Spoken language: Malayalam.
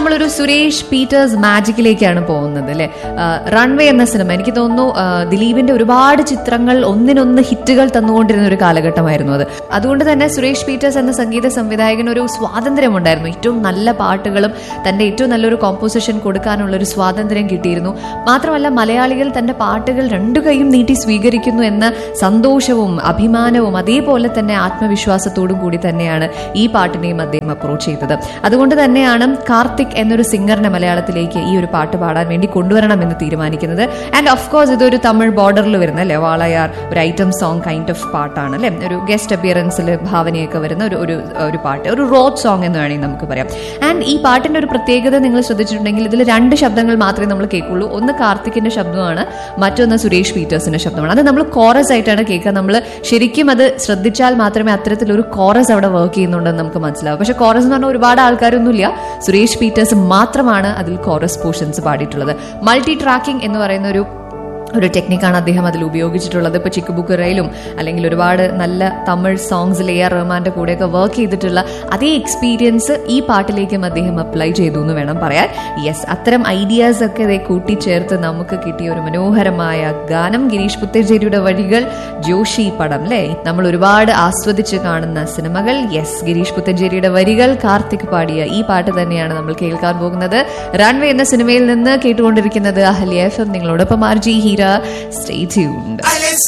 നമ്മളൊരു സുരേഷ് പീറ്റേഴ്സ് മാജിക്കിലേക്കാണ് പോകുന്നത് അല്ലെ റൺവേ എന്ന സിനിമ എനിക്ക് തോന്നുന്നു ആ, ദിലീപിന്റെ ഒരുപാട് ചിത്രങ്ങൾ ഒന്നിനൊന്ന് ഹിറ്റുകൾ തന്നുകൊണ്ടിരുന്ന ഒരു കാലഘട്ടമായിരുന്നു അത് അതുകൊണ്ട് തന്നെ സുരേഷ് പീറ്റേഴ്സ് എന്ന സംഗീത സംവിധായകന് ഒരു സ്വാതന്ത്ര്യമുണ്ടായിരുന്നു ഏറ്റവും നല്ല പാട്ടുകളും തന്റെ ഏറ്റവും നല്ലൊരു കോമ്പോസിഷൻ കൊടുക്കാനുള്ള ഒരു സ്വാതന്ത്ര്യം കിട്ടിയിരുന്നു മാത്രമല്ല മലയാളികൾ തന്റെ പാട്ടുകൾ രണ്ടു കൈയും നീട്ടി സ്വീകരിക്കുന്നു എന്ന സന്തോഷവും അഭിമാനവും അതേപോലെ തന്നെ ആത്മവിശ്വാസത്തോടും കൂടി തന്നെയാണ് ഈ പാട്ടിനെയും അദ്ദേഹം അപ്രോച്ച് ചെയ്തത് അതുകൊണ്ട് തന്നെയാണ് കാർത്തിക് എന്നൊരു സിംഗറിനെ മലയാളത്തിലേക്ക് ഈ ഒരു പാട്ട് പാടാൻ വേണ്ടി കൊണ്ടുവരണം എന്ന് തീരുമാനിക്കുന്നത് ആൻഡ് ഓഫ് കോഴ്സ് ഇതൊരു തമിഴ് ബോർഡറിൽ വരുന്ന അല്ലേ വാളയാർ ഒരു ഐറ്റം സോങ് കൈൻഡ് ഓഫ് പാട്ടാണ് അല്ലെ ഒരു ഗസ്റ്റ് അപ്പിയറൻസിൽ ഭാവനയൊക്കെ വരുന്ന ഒരു ഒരു ഒരു പാട്ട് ഒരു റോഡ് സോങ് എന്ന് വേണമെങ്കിൽ നമുക്ക് പറയാം ആൻഡ് ഈ പാട്ടിന്റെ ഒരു പ്രത്യേകത നിങ്ങൾ ശ്രദ്ധിച്ചിട്ടുണ്ടെങ്കിൽ ഇതിൽ രണ്ട് ശബ്ദങ്ങൾ മാത്രമേ നമ്മൾ കേൾക്കുള്ളൂ ഒന്ന് കാർത്തിക്കിന്റെ ശബ്ദമാണ് മറ്റൊന്ന് സുരേഷ് പീറ്റേഴ്സിന്റെ ശബ്ദമാണ് അത് നമ്മൾ കോറസ് ആയിട്ടാണ് കേൾക്കുക നമ്മൾ ശരിക്കും അത് ശ്രദ്ധിച്ചാൽ മാത്രമേ അത്തരത്തിലൊരു കോറസ് അവിടെ വർക്ക് ചെയ്യുന്നുണ്ടെന്ന് നമുക്ക് മനസ്സിലാവും പക്ഷെ കോറസ് എന്ന് പറഞ്ഞാൽ ഒരുപാട് ആൾക്കാരൊന്നുമില്ല സുരേഷ് പീറ്റേഴ്സ് മാത്രമാണ് അതിൽ കോറസ് പോർഷൻസ് പാടിയിട്ടുള്ളത് മൾട്ടി ട്രാക്കിംഗ് എന്ന് പറയുന്ന ഒരു ഒരു ടെക്നിക്കാണ് അദ്ദേഹം അതിൽ ഉപയോഗിച്ചിട്ടുള്ളത് ഇപ്പോൾ ചിക്കുബുക്കറയിലും അല്ലെങ്കിൽ ഒരുപാട് നല്ല തമിഴ് സോങ്സിൽ എ ആർ റഹ്മാന്റെ കൂടെയൊക്കെ വർക്ക് ചെയ്തിട്ടുള്ള അതേ എക്സ്പീരിയൻസ് ഈ പാട്ടിലേക്കും അദ്ദേഹം അപ്ലൈ ചെയ്തു എന്ന് വേണം പറയാൻ യെസ് അത്തരം ഐഡിയാസ് ഒക്കെ ഇതേ കൂട്ടിച്ചേർത്ത് നമുക്ക് കിട്ടിയ ഒരു മനോഹരമായ ഗാനം ഗിരീഷ് പുത്തേശ്ശേരിയുടെ വഴികൾ ജോഷി പടം അല്ലേ നമ്മൾ ഒരുപാട് ആസ്വദിച്ച് കാണുന്ന സിനിമകൾ യെസ് ഗിരീഷ് പുത്തഞ്ചേരിയുടെ വരികൾ കാർത്തിക് പാടിയ ഈ പാട്ട് തന്നെയാണ് നമ്മൾ കേൾക്കാൻ പോകുന്നത് റൺവേ എന്ന സിനിമയിൽ നിന്ന് കേട്ടുകൊണ്ടിരിക്കുന്നത് അഹല്യ എഫ് എം നിങ്ങളോടൊപ്പം R G Heera stay tuned Alice